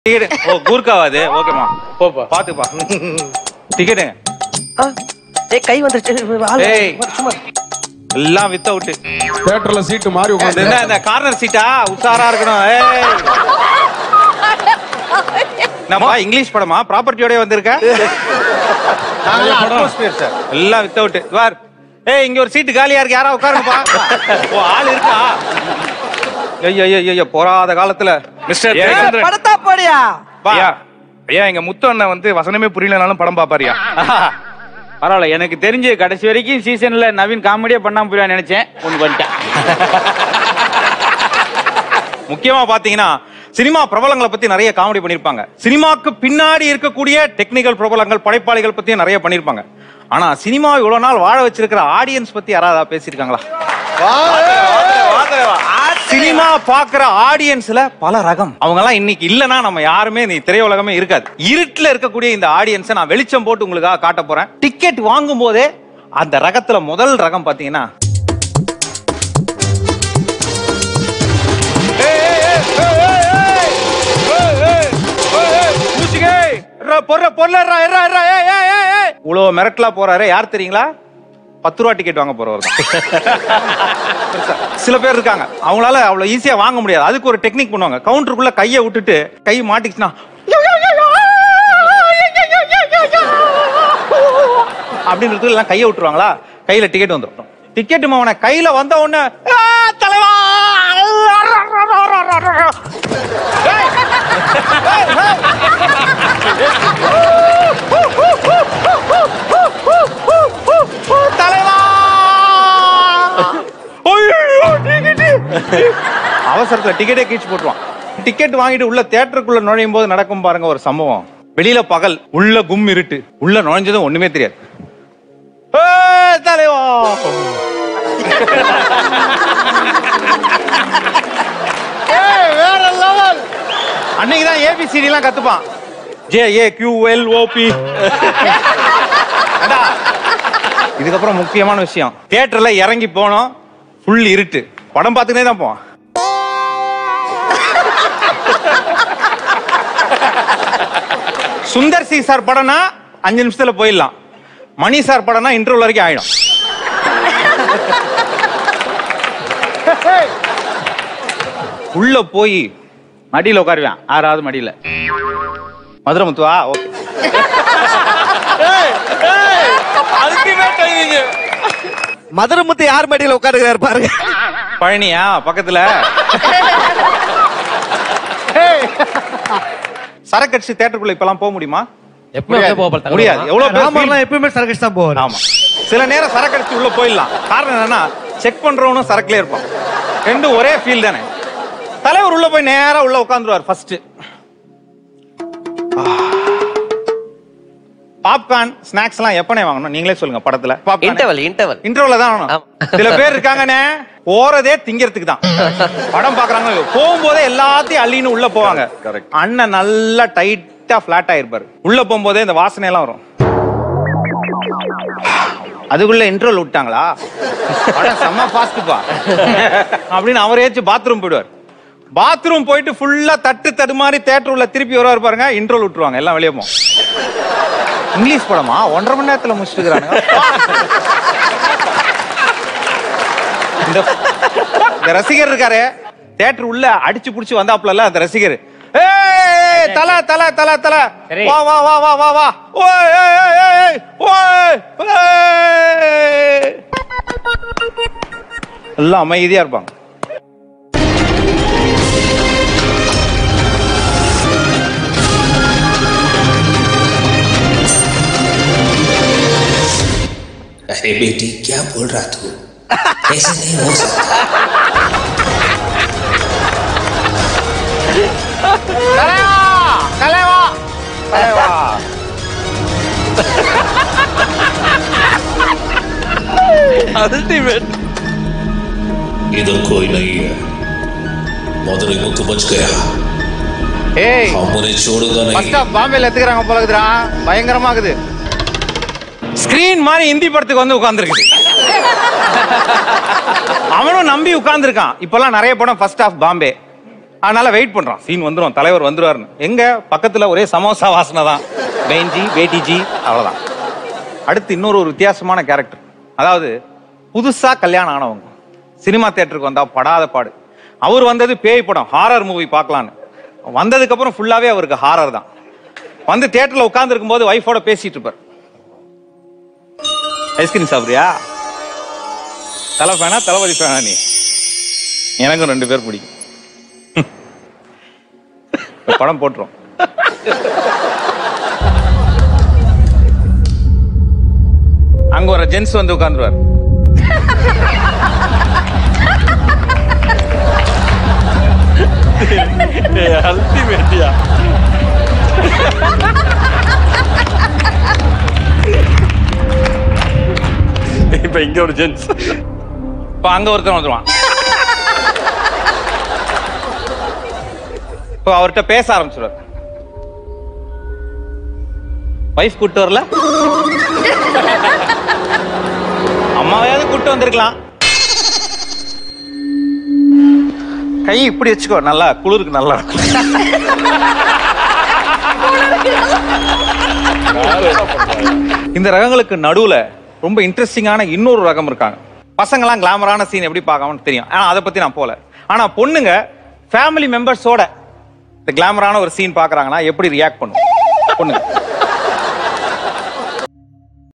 Ticket ஓ கூர்க்காவா அது ஓகேமா போப்பா பாத்துப்பா டிக்கெட்டுங்க ஆ, ஏய் கை வந்துருச்சு ஆளு, ஏய். சும்மா எல்லாம் வித் அவுட் தியேட்டர்ல சீட்டு மாறி உட்காந்து என்ன இந்த கார்னர் சீட்டா உஷாரா இருக்கணும் ஏய் என்னப்பா இங்கிலீஷ் படமா ப்ராப்பர்ட்டியோட வந்திருக்க அட்மாஸ்பியர் சார் எல்லாம் வித் அவுட் வார் ஏய் இங்க ஒரு சீட்டு காலியா இருக்கு யாரா உட்காருப்பா ஓ ஆள் இருக்கா ஐயோ ஐயோ ஐயோ போராத காலத்துல மிஸ்டர் ஏன் ஜெயச்சந்திரன். படத்தா போடியா வா ஐயா ஐயா எங்க முத்து அண்ணன் வந்து வசனமே புரியலனாலும் படம் பாப்பாரியா பரவாயில்ல எனக்கு தெரிஞ்சு கடைசி வரைக்கும் சீசன்ல நவீன் காமெடியா பண்ணாம போயிடுவான்னு நினைச்சேன் ஒன்று பண்ணிட்டேன் முக்கியமா பாத்தீங்கன்னா சினிமா பிரபலங்களை பத்தி நிறைய காமெடி பண்ணிருப்பாங்க சினிமாக்கு பின்னாடி இருக்கக்கூடிய டெக்னிக்கல் பிரபலங்கள் படைப்பாளிகள் பத்தியும் நிறைய பண்ணிருப்பாங்க ஆனா சினிமா இவ்வளவு நாள் வாழ வச்சிருக்கிற ஆடியன்ஸ் பத்தி யாராவது பேசியிருக்காங்களா சினிமா பாக்குற ஆடியன்ஸ்ல பல ரகம் அவங்க எல்லாம் இன்னைக்கு இல்லனா நம்ம யாருமே நீ திரையுலகமே இருக்காது இருட்டுல இருக்கக்கூடிய இந்த ஆடியன்ஸை நான் வெளிச்சம் போட்டு உங்களுக்காக காட்ட போறேன் டிக்கெட் வாங்கும் போதே அந்த ரகத்துல முதல் ரகம் பாத்தீங்கன்னா இவ்வளவு மிரட்டலா போறாரு யார் தெரியுங்களா பத்து ரூபா டிக்கெட் வாங்க போறவர் தான் சில பேர் இருக்காங்க அவங்களால அவ்வளவு ஈஸியா வாங்க முடியாது அதுக்கு ஒரு டெக்னிக் பண்ணுவாங்க கவுண்டருக்குள்ள கையை விட்டுட்டு கை மாட்டிச்சுன்னா அப்படின்றது எல்லாம் கையை விட்டுருவாங்களா கையில டிக்கெட் வந்துடும் டிக்கெட் அவனை கையில வந்த உடனே "ஆ, தலைவா தலைவா ஐயோ, டிக்கெட்டு. அவசரத்துல டிக்கெட்டே கீழ்ச்சி போட்டுருவான் டிக்கெட் வாங்கிட்டு உள்ள தியேட்டருக்குள்ள நுழையும் போது நடக்கும் பாருங்க ஒரு சம்பவம் வெளியில பகல் உள்ள கும் இருட்டு உள்ள நுழைஞ்சதும் ஒண்ணுமே தெரியாது ஏய், தலைவா அன்னைக்கு தான் ஏபிசிடி எல்லாம் கத்துப்பான் J A Q L OP இதுக்கப்புறம் முக்கியமான விஷயம் தியேட்டர்ல இறங்கி போனோம் ஃபுல் இருட்டு படம் பார்த்துனே தான் போவான் சுந்தர் சி சார் படம்னா அஞ்சு நிமிஷத்துல போயிடலாம் மணி சார் படம்னா இன்டர்வல் வரைக்கும் ஆயிடும் உள்ள போய் மடியில உட்காருவேன் ஆறாவது மடியில மதுரை முத்துவா ஓகே மதுரை முத்து யார் மடியில உட்காருகிறாரு பாருங்க பழனியா பக்கத்துல சரக்கட்சி தேட்டருக்குள்ள இப்பெல்லாம் போக முடியுமா முடியாது எவ்வளவு பேர் feel- எப்பயுமே சர்க்கஸ் தான் போவார் ஆமா சில நேரம் சரக்கடிச்சு உள்ள போயிடலாம் காரணம் என்னன்னா செக் பண்றவனும் சரக்குல இருப்பான் ரெண்டும் ஒரே ஃபீல் தானே தலைவர் உள்ள போய் நேரா உள்ள உட்காந்துருவார் ஃபர்ஸ்ட் பாப்கார்ன் ஸ்நாக்ஸ் எல்லாம் எப்பனே வாங்கணும் நீங்களே சொல்லுங்க படத்துல பாப்கார்ன் இன்டர்வல் இன்டர்வல் இன்டர்வல்ல தான் வாங்கணும் ஆமா. சில பேர் இருக்காங்கண்ணே போறதே திங்கிறதுக்கு தான் படம் பாக்குறாங்க போகும்போதே எல்லாத்தையும் அள்ளின்னு உள்ள போவாங்க அண்ணன் நல்லா டைட்டா பிளாட் ஆயிருப்பாரு உள்ள போகும்போதே இந்த வாசனை எல்லாம் வரும் அதுக்குள்ள இன்டர்வல் விட்டாங்களா படம் செம்ம ஃபாஸ்ட்பா அப்படின்னு அவர் ஏச்சு பாத்ரூம் போயிடுவார் பாத்ரூம் போயிட்டு ஃபுல்லா தட்டு தடுமாறி தேட்டர் உள்ள திருப்பி வருவார் பாருங்க இன்டர்வல் விட்டுருவாங்க எல்லாம் வெளியே போவோம் இங்கிலீஷ் படமா ஒன்றரை மணி நேரத்துல முடிச்சுட்டு இந்த இந்த ரசிகர் இருக்காரு தேட்டர் உள்ள அடிச்சு புடிச்சு வந்தாப்புல அந்த ரசிகர் ஏய் தல தல தல தல சரி. வா வா வா வா வா வா ஓய் ஏய் ஏய் ஏய் ஏய் ஓய் ஏய். எல்லாம் அமைதியா இருப்பாங்க अरे बेटी क्या बोल रहा तू ऐसे नहीं हो सकता इधर कोई नहीं है मदुரை मुक्त बच गया ஏய் हम उन्हें छोड़ूंगा ஃபர்ஸ்ட் नहीं ஆஃப் பாம்பேல எடுத்துக்கிறாங்க போல இருக்குதுடா பயங்கரமா இருக்குது ஸ்கிரீன் மாதிரி ஹிந்தி படத்துக்கு வந்து உட்கார்ந்துருக்குது அவனும் நம்பி உட்கார்ந்துருக்கான் இப்பெல்லாம் நிறைய படம் ஃபர்ஸ்ட் ஆஃப் பாம்பே அதனால வெயிட் பண்றோம் சீன் வந்துரும் தலைவர் வந்துருவாருன்னு எங்க பக்கத்துல ஒரே சமோசா வாசனை தான் பெயின்ஜி வேட்டிஜி அவ்வளவுதான் அடுத்து இன்னொரு ஒரு வித்தியாசமான கேரக்டர் அதாவது புதுசா கல்யாணம் ஆனவங்க சினிமா தியேட்டருக்கு வந்தா படாத பாடு அவர் வந்தது பேய் படம் ஹாரர் மூவி பார்க்கலான்னு வந்ததுக்கு அப்புறம் ஃபுல்லாவே அவருக்கு ஹாரர் தான் வந்து தியேட்டர்ல உட்கார்ந்து இருக்கும்போது ஒய்ஃபோட பேசிட்டு இருப்பார் ஐஸ்கிரீம் சாப்பிடுறியா தலை ஃபேனா தளபதி ஃபேனா நீ எனக்கும் ரெண்டு பேர் பிடிக்கும் இப்ப படம் போட்டுரும் அங்க ஒரு ஜென்ஸ் வந்து உட்கார்ந்துருவார் அல்டிமேட்டியா இப்ப இங்க ஒரு ஜென்ஸ் இப்ப அங்க ஒருத்தன் வந்துருவான் இப்போ அவர்கிட்ட பேச ஆரம்பிச்சிருவார் வைஃப் கூட்டு வரல அம்மாவையாவது கூட்டு வந்திருக்கலாம் கை இப்படி வச்சுக்கோ நல்லா குளிருக்கு நல்லா இருக்கும் இந்த ரகங்களுக்கு நடுவுல ரொம்ப இன்ட்ரெஸ்டிங்கான இன்னொரு ரகம் இருக்காங்க பசங்களாம் கிளாமரான சீன் எப்படி பார்க்காமன்னு தெரியும் ஆனா அதை பத்தி நான் போல ஆனா பொண்ணுங்க ஃபேமிலி மெம்பர்ஸோட இந்த கிளாமரான ஒரு சீன் பார்க்கறாங்கன்னா எப்படி ரியாக்ட் பண்ணும் பொண்ணுங்க